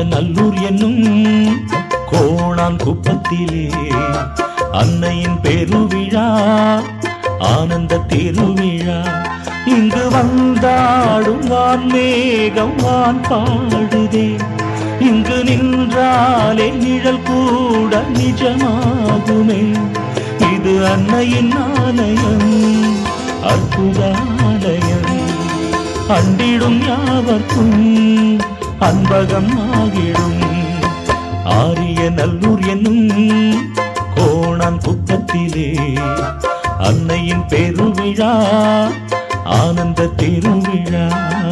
நல்லூர் என்னும் கோணான் குப்பத்திலே அன்னையின் பெருவிழா ஆனந்த திருவிழா இங்கு வந்தாடும் வான் மேகம் வான் பாடுதே இங்கு நின்றாலே நிழல் கூட நிஜமாகுமே இது அன்னையின் ஆலயம் அற்புதாலயம் அண்டிடும் யாவர்க்கும் அன்பகம் ஆகிடும் ஆரிய நல்லூர் என்னும் கோணான் குப்பத்திலே அன்னையின் பெருவிழா ஆனந்த திருவிழா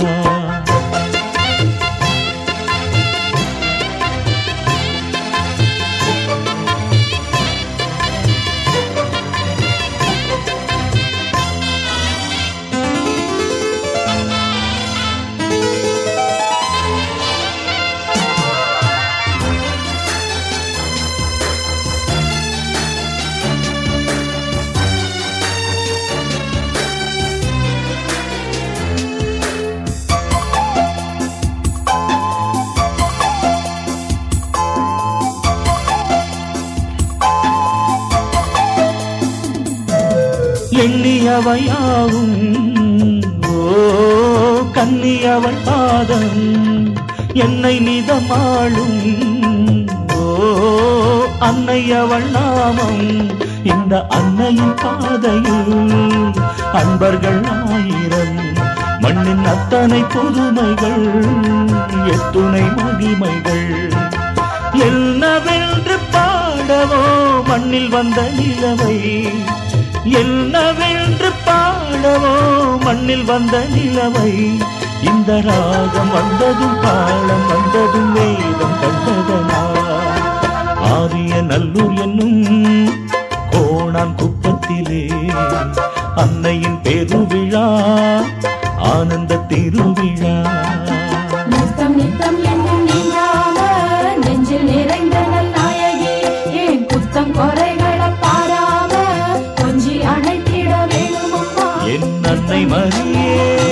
எண்ணியவையாவும் ஓ கன்னியவள் பாதம் என்னை நிதமாளும் ஓ அன்னை அவள் நாமம் இந்த அன்னையின் பாதையில் அன்பர்கள் ஆயிரம் மண்ணின் அத்தனை புதுமைகள் எத்துணை மகிமைகள் என்னவென்று பாடவோ மண்ணில் வந்த நிலவை என்னவென்று பாடவோ மண்ணில் வந்த நிலவை இந்த ராகம் வந்ததும் தாளம் வந்ததும் வேதம் கண்டதனா ஆரிய நல்லூர் என்னும் கோணான் குப்பத்திலே அன்னையின் பெருவிழா ஆனந்த திருவிழா நித்தம் நித்தம் என்னும் நீங்காம நெஞ்சில் நிறைந்த நல்நாயகி ஏன் குத்தம் குறைகளை பாராம கொஞ்சி அணைத்திட வேணும் அம்மா என் அன்னை மரியே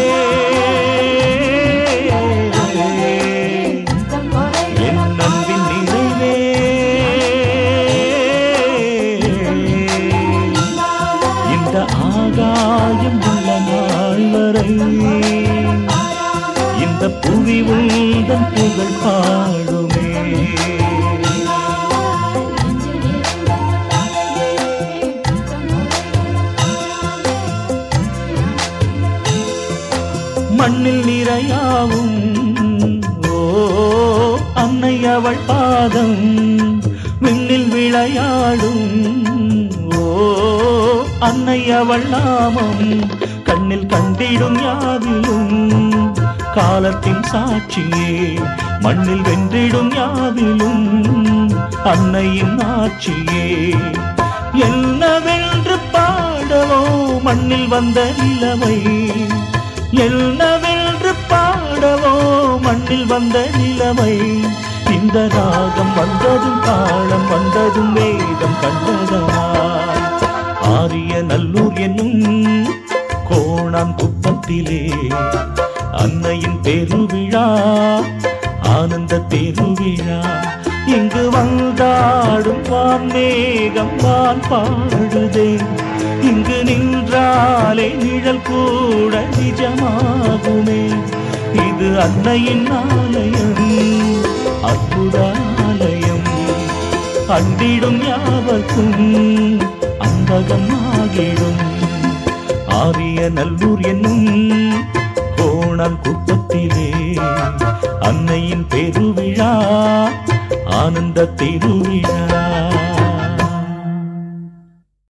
குத்தம் என் குறைகளை அன்பின் நிறைவே இந்த ஆகாயம் உள்ள நாள் வரை இந்த புவி உந்தன் புகழ் பாடுமே நெஞ்சில் நிறைந்த நல்நாயகி குத்தம் மண்ணில் நிறையாவும் ஓ அன்னை அவள் பாதம் விண்ணில் விளையாடும் ஓ அன்னை அவள் நாமம் கண்ணில் கண்டிடும் யாவிலும் காலத்தின் சாட்சியே மண்ணில் வென்றிடும் யாவிலும் அன்னையின் ஆட்சியே என்னவென்று பாடவோ மண்ணில் வந்த நிலவை என்னவென்று பாடவோ மண்ணில் வந்த நிலவை இந்த ராகம் வந்ததும் தாளம் வந்ததும் வேதம் கண்டதா ஆரிய நல்லூர் என்னும் கோணான் குப்பத்திலே அன்னையின் பெருவிழா ஆனந்த பெருவிழா இங்கு வந்தாடும் வான் மேகம் வான் பாடுதே இங்கு நின்றாலே நிழல் கூட நிஜமாகுமே இது அன்னையின் ஆலயம் அற்புதாலயம் அண்டிடும் யாவர்க்கும் அன்பகம் ஆகிடும் ஆரிய நல்லூர் என்னும் கோணான் குப்பத்திலே அன்னையின் பெருவிழா ஆனந்த திருவிழா